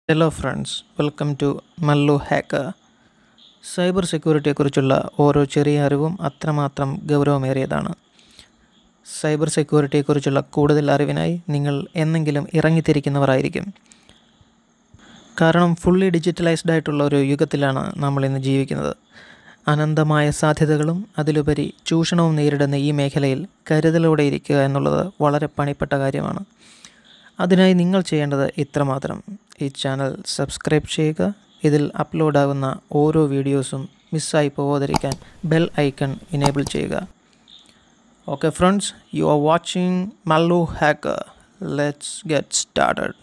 Hello friends welcome to Mallu hacker cyber സെക്യൂരിറ്റിയെക്കുറിച്ചുള്ള ഓരോ ചെറിയ അറിവും അത്രമാത്രം ഗൗരവമേറിയതാണ് സൈബർ സെക്യൂരിറ്റിയെക്കുറിച്ചുള്ള കൂടുതൽ അറിവിനായി നിങ്ങൾ എന്നെങ്കിലും ഇറങ്ങിത്തിരിക്കുന്നവരായിരിക്കും കാരണം ഫുള്ളി ഡിജിറ്റലൈസ്ഡ് ആയിട്ടുള്ള ഒരു യുഗത്തിലാണ് നമ്മൾ ഇന്ന് ജീവിക്കുന്നത് അനന്തമായ സാധ്യതകളും അതിലുപരി ചൂഷണവും നേരിടുന്ന ഈ മേഖലയിൽ കരുതലോടെ ഇരിക്കുക എന്നുള്ളത് വളരെ പണിപ്പെട്ട കാര്യമാണ് അതിനായി നിങ്ങൾ ചെയ്യേണ്ടത് ഇത്രമാത്രം ഈ ചാനൽ സബ്സ്ക്രൈബ് ചെയ്യുക ഇതിൽ അപ്ലോഡ് ആകുന്ന ഓരോ വീഡിയോസും മിസ്സായി പോകാതിരിക്കാൻ ബെൽ ഐക്കൺ ഇനേബിൾ ചെയ്യുക okay friends you are watching Mallu hacker let's get started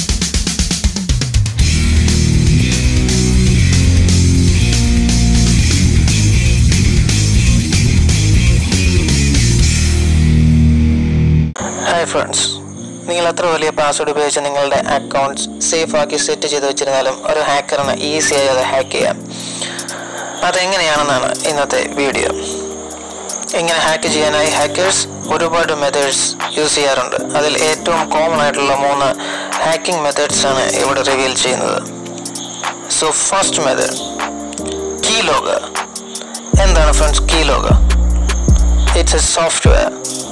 hi friends നിങ്ങൾ എത്ര വലിയ പാസ്വേഡ് ഉപയോഗിച്ച് നിങ്ങളുടെ അക്കൗണ്ട്സ് സേഫ് ആക്കി സെറ്റ് ചെയ്ത് വെച്ചിരുന്നാലും ഒരു ഹാക്കറിന് ഈസിയായി അത് ഹാക്ക് ചെയ്യാം അതെങ്ങനെയാണെന്നാണ് ഇന്നത്തെ വീഡിയോ ഇങ്ങനെ ഹാക്ക് ചെയ്യാനായി ഹാക്കേഴ്സ് ഒരുപാട് മെത്തേഡ്സ് യൂസ് ചെയ്യാറുണ്ട് അതിൽ ഏറ്റവും കോമൺ ആയിട്ടുള്ള മൂന്ന് ഹാക്കിംഗ് മെത്തേഡ്സ് ആണ് ഇവിടെ റിവീൽ ചെയ്യുന്നത് so first method key log എന്താണ് friends key log it's a software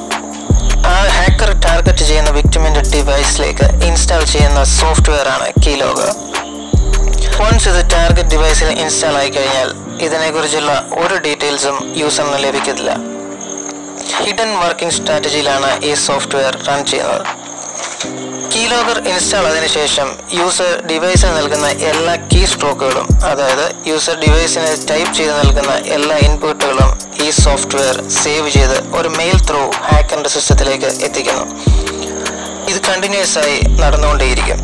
ആ ഹാക്കർ ടാർഗറ്റ് ചെയ്യുന്ന വിക്ടിമിന്റെ ഡിവൈസിലേക്ക് ഇൻസ്റ്റാൾ ചെയ്യുന്ന സോഫ്റ്റ്വെയർ ആണ് കീലോഗ് വൺസ് ഇത് ടാർഗറ്റ് ഡിവൈസിൽ ഇൻസ്റ്റാൾ ആയി കഴിഞ്ഞാൽ ഇതിനെക്കുറിച്ചുള്ള ഒരു ഡീറ്റെയിൽസും യൂസറിന് ലഭിക്കത്തില്ല ഹിഡൻ വർക്കിംഗ് സ്ട്രാറ്റജിയിലാണ് ഈ സോഫ്റ്റ്വെയർ റൺ ചെയ്യുന്നത് കീലോഗർ ഇൻസ്റ്റാൾ ആയതിനു ശേഷം യൂസർ ഡിവൈസിന് നൽകുന്ന എല്ലാ കീ സ്ട്രോക്കുകളും അതായത് യൂസർ ഡിവൈസിന് ടൈപ്പ് ചെയ്ത് നൽകുന്ന എല്ലാ ഇൻപുട്ടുകളും ഈ സോഫ്റ്റ്വെയർ സേവ് ചെയ്ത് ഒരു മെയിൽ ത്രൂ ഹാക്കറിന്റെ സിസ്റ്റത്തിലേക്ക് എത്തിക്കുന്നു ഇത് കണ്ടിന്യൂസ് ആയി നടന്നുകൊണ്ടേയിരിക്കും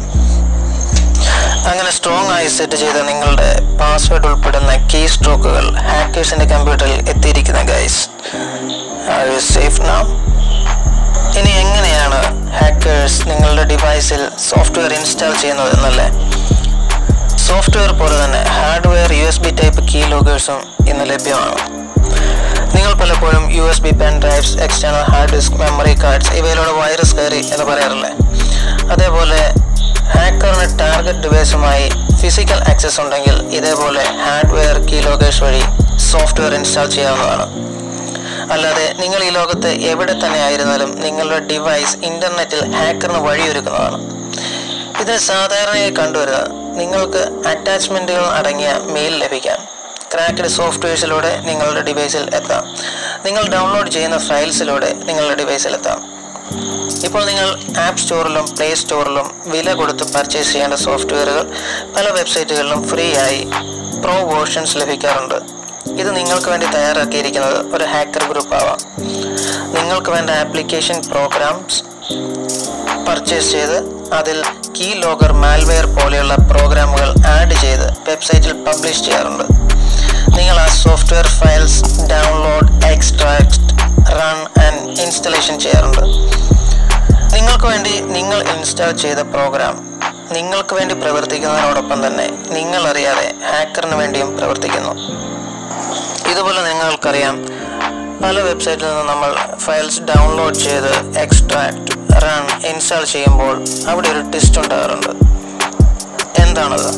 അങ്ങനെ സ്ട്രോങ് ആയി സെറ്റ് ചെയ്ത നിങ്ങളുടെ പാസ്വേഡ് ഉൾപ്പെടുന്ന കീ സ്ട്രോക്കുകൾ ഹാക്കേഴ്സിന്റെ കമ്പ്യൂട്ടറിൽ എത്തിയിരിക്കുന്ന guys are you safe now ഇനി എങ്ങനെയാണ് ഹാക്കേഴ്സ് നിങ്ങളുടെ ഡിവൈസിൽ സോഫ്റ്റ്വെയർ ഇൻസ്റ്റാൾ ചെയ്യുന്നത് എന്നല്ലേ സോഫ്റ്റ്വെയർ പോലെ തന്നെ hardware U S B type key ലോഗേഴ്സും ഇന്ന് ലഭ്യമാണ് നിങ്ങൾ പലപ്പോഴും U S B pen drives external hard disk memory cards ഇവയിലൂടെ വൈറസ് കയറി എന്ന് പറയാറില്ലേ അതേപോലെ ഹാക്കറിന് ടാർഗറ്റ് ഡിവൈസുമായി ഫിസിക്കൽ ആക്സസ് ഉണ്ടെങ്കിൽ ഇതേപോലെ ഹാർഡ്വെയർ കീ ലോഗേഴ്സ് വഴി സോഫ്റ്റ്വെയർ ഇൻസ്റ്റാൾ ചെയ്യാവുന്നതാണ് അല്ലാതെ നിങ്ങൾ ഈ ലോകത്ത് എവിടെ തന്നെ ആയിരുന്നാലും നിങ്ങളുടെ ഡിവൈസ് ഇന്റർനെറ്റിൽ ഹാക്കറിന് വഴിയൊരുക്കുന്നതാണ് ഇത് സാധാരണയായി കണ്ടുവരുക നിങ്ങൾക്ക് അറ്റാച്ച്മെന്റുകൾ അടങ്ങിയ മെയിൽ ലഭിക്കാം ക്രാക്ക്ഡ് സോഫ്റ്റ്വെയർസിലൂടെ നിങ്ങളുടെ ഡിവൈസിൽ എത്താം നിങ്ങൾ ഡൗൺലോഡ് ചെയ്യുന്ന ഫയൽസിലൂടെ നിങ്ങളുടെ ഡിവൈസിൽ എത്താം ഇപ്പോൾ നിങ്ങൾ ആപ്പ് സ്റ്റോറിലും പ്ലേ സ്റ്റോറിലും വില കൊടുത്ത് പർച്ചേസ് ചെയ്യേണ്ട സോഫ്റ്റ്വെയറുകൾ പല വെബ്സൈറ്റുകളിലും ഫ്രീ ആയി പ്രോ വേർഷൻസ് ലഭിക്കാറുണ്ട് ഇത് നിങ്ങൾക്ക് വേണ്ടി തയ്യാറാക്കിയിരിക്കുന്നത് ഒരു ഹാക്കർ ഗ്രൂപ്പ് ആവാം നിങ്ങൾക്ക് വേണ്ട ആപ്ലിക്കേഷൻ പ്രോഗ്രാംസ് പർച്ചേസ് ചെയ്ത് അതിൽ കീ ലോഗർ മാൽവെയർ പോലെയുള്ള പ്രോഗ്രാമുകൾ ആഡ് ചെയ്ത് വെബ്സൈറ്റിൽ പബ്ലിഷ് ചെയ്യാറുണ്ട് നിങ്ങൾ ആ software files download extract run and installation ചെയ്യാറുണ്ട് നിങ്ങൾക്ക് വേണ്ടി നിങ്ങൾ ഇൻസ്റ്റാൾ ചെയ്ത പ്രോഗ്രാം നിങ്ങൾക്ക് വേണ്ടി പ്രവർത്തിക്കുന്നതിനോടൊപ്പം തന്നെ നിങ്ങൾ അറിയാതെ ഹാക്കറിന് വേണ്ടിയും പ്രവർത്തിക്കുന്നു ഇതുപോലെ നിങ്ങൾക്കറിയാം പല വെബ്സൈറ്റിൽ നിന്ന് നമ്മൾ ഫയൽസ് ഡൗൺലോഡ് ചെയ്ത് എക്സ്ട്രാക്ട് റൺ ഇൻസ്റ്റാൾ ചെയ്യുമ്പോൾ അവിടെ ഒരു ടെസ്റ്റ് ഉണ്ടാകാറുണ്ട് എന്താണത്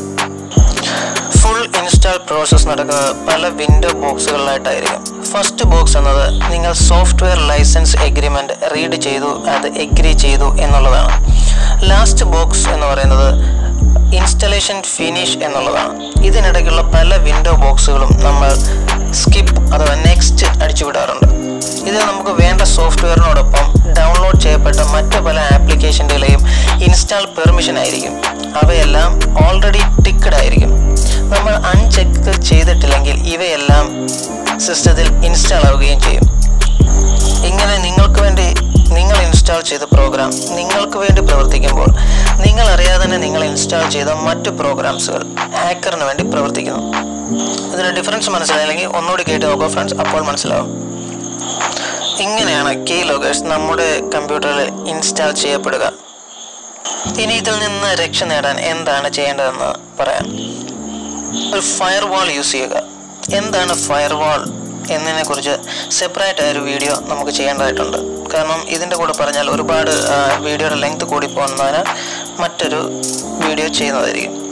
ഫുൾ ഇൻസ്റ്റാൾ പ്രോസസ്സ് നടക്കുന്നത് പല വിൻഡോ ബോക്സുകളിലായിട്ടായിരിക്കും ഫസ്റ്റ് ബോക്സ് എന്നത് നിങ്ങൾ സോഫ്റ്റ്വെയർ ലൈസൻസ് എഗ്രിമെന്റ് റീഡ് ചെയ്തു അത് എഗ്രി ചെയ്തു എന്നുള്ളതാണ് ലാസ്റ്റ് ബോക്സ് എന്ന് പറയുന്നത് ഇൻസ്റ്റലേഷൻ ഫിനിഷ് എന്നുള്ളതാണ് ഇതിനിടയ്ക്കുള്ള പല വിൻഡോ ബോക്സുകളും നമ്മൾ സ്കിപ്പ് അഥവാ നെക്സ്റ്റ് അടിച്ചുവിടാറുണ്ട് ഇത് നമുക്ക് വേണ്ട സോഫ്റ്റ്വെയറിനോടൊപ്പം ഡൗൺലോഡ് ചെയ്യപ്പെട്ട മറ്റ് പല ആപ്ലിക്കേഷൻ്റെയും ഇൻസ്റ്റാൾ പെർമിഷൻ ആയിരിക്കും അവയെല്ലാം ഓൾറെഡി ടിക്കഡ് ആയിരിക്കും നമ്മൾ അൺചെക്ക് ചെയ്തിട്ടില്ലെങ്കിൽ ഇവയെല്ലാം സിസ്റ്റത്തിൽ ഇൻസ്റ്റാൾ ആവുകയും ചെയ്യും ഇങ്ങനെ നിങ്ങൾക്ക് വേണ്ടി നിങ്ങൾ ഇൻസ്റ്റാൾ ചെയ്ത പ്രോഗ്രാം നിങ്ങൾക്ക് വേണ്ടി പ്രവർത്തിക്കുമ്പോൾ നിങ്ങൾ അറിയാതെ തന്നെ നിങ്ങൾ ഇൻസ്റ്റാൾ ചെയ്ത മറ്റു പ്രോഗ്രാംസുകൾ ഹാക്കറിന് വേണ്ടി പ്രവർത്തിക്കുന്നു ഇതിന് ഡിഫറൻസ് മനസ്സിലായില്ലെങ്കിൽ ഒന്നുകൂടി കേട്ട് നോക്കുക ഫ്രണ്ട്സ് അപ്പോൾ മനസ്സിലാവും ഇങ്ങനെയാണ് കീ ലോഗേഴ്സ് നമ്മുടെ കമ്പ്യൂട്ടറിൽ ഇൻസ്റ്റാൾ ചെയ്യപ്പെടുക ഇനി ഇതിൽ നിന്ന് രക്ഷ നേടാൻ എന്താണ് ചെയ്യേണ്ടതെന്ന് പറയാം ഒരു ഫയർ വാൾ യൂസ് ചെയ്യുക എന്താണ് ഫയർ വാൾ എന്നതിനെ കുറിച്ച് സെപ്പറേറ്റ് ആയ ഒരു വീഡിയോ നമുക്ക് ചെയ്യേണ്ടതായിട്ടുണ്ട് കാരണം ഇതിൻ്റെ കൂടെ പറഞ്ഞാൽ ഒരുപാട് വീഡിയോയുടെ ലെങ്ത് കൂടി പോകുന്നതിന് മറ്റൊരു വീഡിയോ ചെയ്യുന്നതായിരിക്കും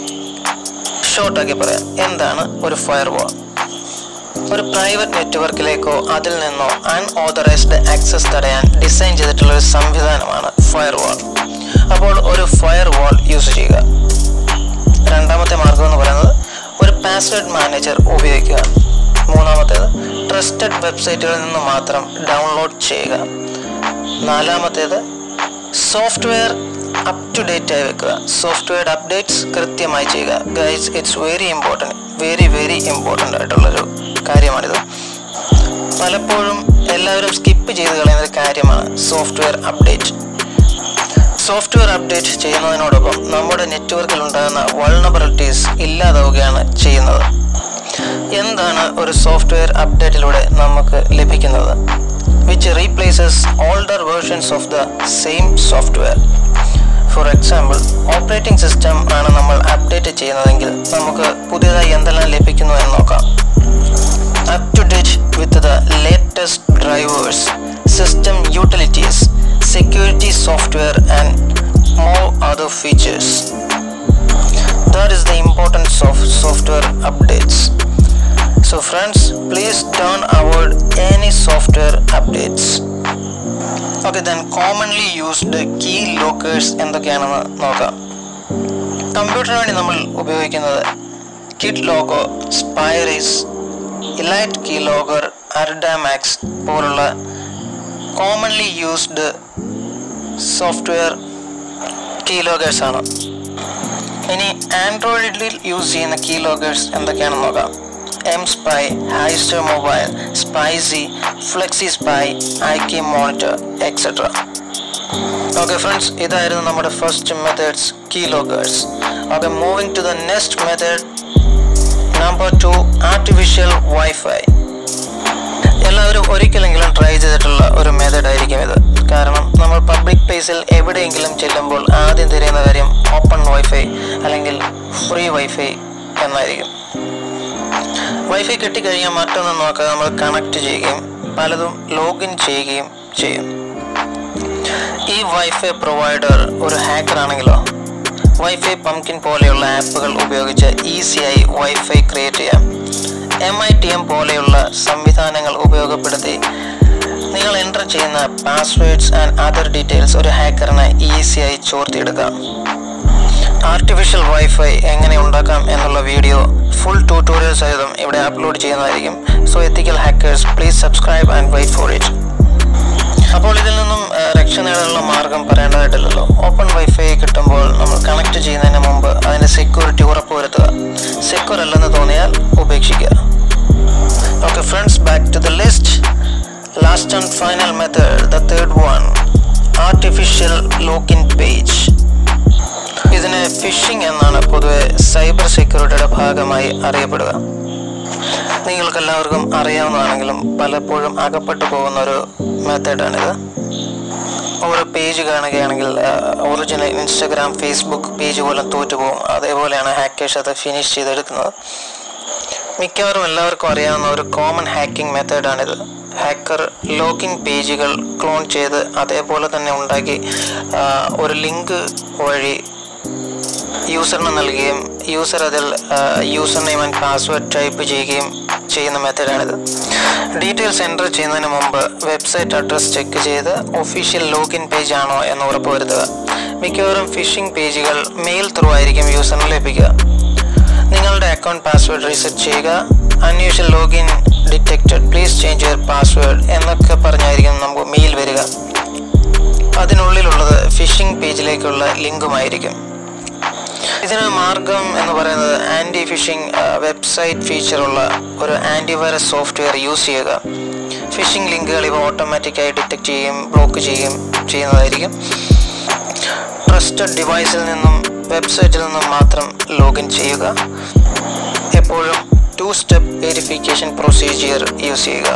ഷോർട്ടാക്കി പറയാം എന്താണ് ഒരു ഫയർ വാൾ ഒരു പ്രൈവറ്റ് നെറ്റ്വർക്കിലേക്കോ അതിൽ നിന്നോ അൺഓതറൈസ്ഡ് ആക്സസ് തടയാൻ ഡിസൈൻ ചെയ്തിട്ടുള്ള ഒരു സംവിധാനമാണ് ഫയർ വാൾ അപ്പോൾ ഒരു ഫയർ വാൾ യൂസ് ചെയ്യുക രണ്ടാമത്തെ മാർഗം എന്ന് പറയുന്നത് ഒരു പാസ്വേഡ് മാനേജർ ഉപയോഗിക്കുക മൂന്നാമത്തേത് ട്രസ്റ്റഡ് വെബ്സൈറ്റുകളിൽ നിന്ന് മാത്രം ഡൗൺലോഡ് ചെയ്യുക നാലാമത്തേത് സോഫ്റ്റ്വെയർ അപ് ടു ഡേറ്റ് ആയി വെക്കുക സോഫ്റ്റ്വെയർ അപ്ഡേറ്റ്സ് കൃത്യമായി ചെയ്യുക guys it's very important very very important ആയിട്ടുള്ളൊരു കാര്യമാണിത് പലപ്പോഴും എല്ലാവരും സ്കിപ്പ് ചെയ്ത് കളയുന്ന ഒരു കാര്യമാണ് സോഫ്റ്റ്വെയർ അപ്ഡേറ്റ് സോഫ്റ്റ്വെയർ അപ്ഡേറ്റ് ചെയ്യുന്നതിനോടൊപ്പം നമ്മുടെ നെറ്റ്വർക്കിൽ ഉണ്ടാകുന്ന വൾണബിലിറ്റീസ് ഇല്ലാതാവുകയാണ് ചെയ്യുന്നത് എന്താണ് ഒരു സോഫ്റ്റ്വെയർ അപ്ഡേറ്റിലൂടെ നമുക്ക് ലഭിക്കുന്നത് which replaces older versions of the same software for example operating system ആണ് നമ്മൾ അപ്ഡേറ്റ് ചെയ്യുന്നതെങ്കിൽ നമുക്ക് പുതിയതായി എന്തെല്ലാം ലഭിക്കുന്നു എന്ന് നോക്കാം up to date with the latest drivers system utilities security software and more other features. That is the importance of software updates. So friends, please don't avoid any software updates. Okay then commonly used key loggers എന്തൊക്കെയാണെന്ന് നോക്കാം കമ്പ്യൂട്ടറിന് വേണ്ടി നമ്മൾ ഉപയോഗിക്കുന്നത് Kidlogger Spyrix elite key logger Ardamax പോലുള്ള commonly used software key loggers ആണ് ഇനി ആൻഡ്രോയിഡിൽ യൂസ് ചെയ്യുന്ന കീ ലോഗേഴ്സ് എന്തൊക്കെയാണെന്ന് നോക്കാം എം സ്പൈ ഹൈസ്റ്റർ mobile Spyzie FlexiSPY iKeyMonitor etcetera okay friends ഇതായിരുന്നു നമ്മുടെ first methods key loggers okay moving to the next method number two artificial wifi എല്ലാവരും ഒരിക്കലെങ്കിലും ട്രൈ ചെയ്തിട്ടുള്ള ഒരു മെത്തേഡ് ആയിരിക്കും ഇത് കാരണം നമ്മൾ പബ്ലിക് പ്ലേസിൽ എവിടെയെങ്കിലും ചെല്ലുമ്പോൾ ആദ്യം തിരയുന്ന കാര്യം ഓപ്പൺ വൈഫൈ അല്ലെങ്കിൽ ഫ്രീ വൈഫൈ എന്നായിരിക്കും വൈഫൈ കിട്ടിക്കഴിഞ്ഞാൽ മറ്റൊന്നും നോക്കാതെ നമ്മൾ കണക്ട് ചെയ്യുകയും പലതും ലോഗിൻ ചെയ്യുകയും ചെയ്യും ഈ വൈഫൈ പ്രൊവൈഡർ ഒരു ഹാക്കർ ആണെങ്കിലോ വൈഫൈ പംകിൻ പോലെയുള്ള ആപ്പുകൾ ഉപയോഗിച്ച് ഈസിയായി വൈഫൈ ക്രിയേറ്റ് ചെയ്യാം എം ഐ ടി എം പോലെയുള്ള സംവിധാനങ്ങൾ ഉപയോഗപ്പെടുത്തി നിങ്ങൾ എൻ്റർ ചെയ്യുന്ന പാസ്വേഡ്സ് ആൻഡ് അതർ ഡീറ്റെയിൽസ് ഒരു ഹാക്കറിന് ഈസിയായി ചോർത്തിയെടുക്കാം ആർട്ടിഫിഷ്യൽ വൈഫൈ എങ്ങനെ ഉണ്ടാക്കാം എന്നുള്ള വീഡിയോ ഫുൾ ട്യൂട്ടോറിയൽ സഹിതം ഇവിടെ അപ്ലോഡ് ചെയ്യുന്നതായിരിക്കും so ethical hackers please subscribe and wait for it അപ്പോൾ ഇതിൽ നിന്നും ആ, രക്ഷ നേടാനുള്ള മാർഗം പറയേണ്ടതായിട്ടില്ലല്ലോ ഓപ്പൺ വൈഫൈ കിട്ടുമ്പോൾ നമ്മൾ കണക്ട് ചെയ്യുന്നതിന് മുമ്പ് അതിൻ്റെ സെക്യൂരിറ്റി ഉറപ്പുവരുത്തുക സെക്യൂർ അല്ലെന്ന് തോന്നിയാൽ ഉപേക്ഷിക്കുക okay friends back to the list last and final method the third one artificial login page ഇതിനെ ഫിഷിംഗ് എന്നാണ് പൊതുവെ സൈബർ സെക്യൂരിറ്റിയുടെ ഭാഗമായി അറിയപ്പെടുക നിങ്ങൾക്കെല്ലാവർക്കും അറിയാവുന്നതാണെങ്കിലും പലപ്പോഴും അകപ്പെട്ടു പോകുന്ന ഒരു മെത്തേഡാണിത് ഒരു പേജ് കാണുകയാണെങ്കിൽ ഒറിജിനൽ ഇൻസ്റ്റഗ്രാം ഫേസ്ബുക്ക് പേജ് പോലും തോറ്റുപോകും അതേപോലെയാണ് ഹാക്കേഴ്സ് അത് ഫിനിഷ് ചെയ്തെടുക്കുന്നത് മിക്കവാറും എല്ലാവർക്കും അറിയാവുന്ന ഒരു കോമൺ ഹാക്കിംഗ് മെത്തേഡാണിത് ഹാക്കർ ലോക്കിംഗ് പേജുകൾ ക്ലോൺ ചെയ്ത് അതേപോലെ തന്നെ ഉണ്ടാക്കി ആ, ഒരു ലിങ്ക് വഴി യൂസറിന് നൽകുകയും യൂസർ അതിൽ user name and password type ചെയ്യുകയും ചെയ്യുന്ന മെത്തേഡാണിത് ഡീറ്റെയിൽസ് എൻ്റർ ചെയ്യുന്നതിന് മുമ്പ് വെബ്സൈറ്റ് അഡ്രസ് ചെക്ക് ചെയ്ത് ഒഫീഷ്യൽ ലോഗിൻ പേജ് ആണോ എന്ന് ഉറപ്പുവരുത്തുക മിക്കവാറും ഫിഷിംഗ് പേജുകൾ മെയിൽ ത്രൂ ആയിരിക്കും യൂസറിന് ലഭിക്കുക നിങ്ങളുടെ അക്കൗണ്ട് പാസ്വേഡ് റീസെറ്റ് ചെയ്യുക unusual login detected please change your password എന്നൊക്കെ പറഞ്ഞായിരിക്കും നമുക്ക് മെയിൽ വരിക അതിനുള്ളിലുള്ളത് ഫിഷിംഗ് പേജിലേക്കുള്ള ലിങ്കുമായിരിക്കും ഇതിന് മാർഗം എന്ന് പറയുന്നത് ആൻറ്റി ഫിഷിംഗ് വെബ്സൈറ്റ് ഫീച്ചറുള്ള ഒരു ആൻറ്റിവൈറസ് സോഫ്റ്റ്വെയർ യൂസ് ചെയ്യുക ഫിഷിംഗ് ലിങ്കുകൾ ഇവ ഓട്ടോമാറ്റിക്കായി ഡിറ്റക്ട് ചെയ്യുകയും ബ്ലോക്ക് ചെയ്യുകയും ചെയ്യുന്നതായിരിക്കും ട്രസ്റ്റഡ് ഡിവൈസിൽ നിന്നും വെബ്സൈറ്റിൽ നിന്നും മാത്രം ലോഗിൻ ചെയ്യുക എപ്പോഴും two step verification procedure use ചെയ്യുക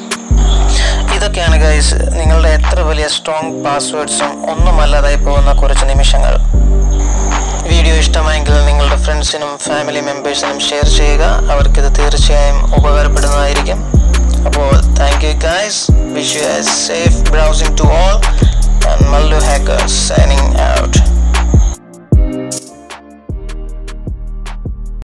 ഇതൊക്കെയാണ് ഗൈസ് നിങ്ങളുടെ എത്ര വലിയ സ്ട്രോങ് പാസ്വേഡ്സും ഒന്നുമല്ലാതായി പോകുന്ന കുറച്ച് നിമിഷങ്ങൾ വീഡിയോ ഇഷ്ടമായെങ്കിൽ നിങ്ങളുടെ ഫ്രണ്ട്സിനും ഫാമിലി മെമ്പേഴ്സിനും ഷെയർ ചെയ്യുക അവർക്കിത് തീർച്ചയായും ഉപകാരപ്പെടുന്നതായിരിക്കും അപ്പോൾ thank you guys wish you a safe browsing to all and Mallu hacker signing out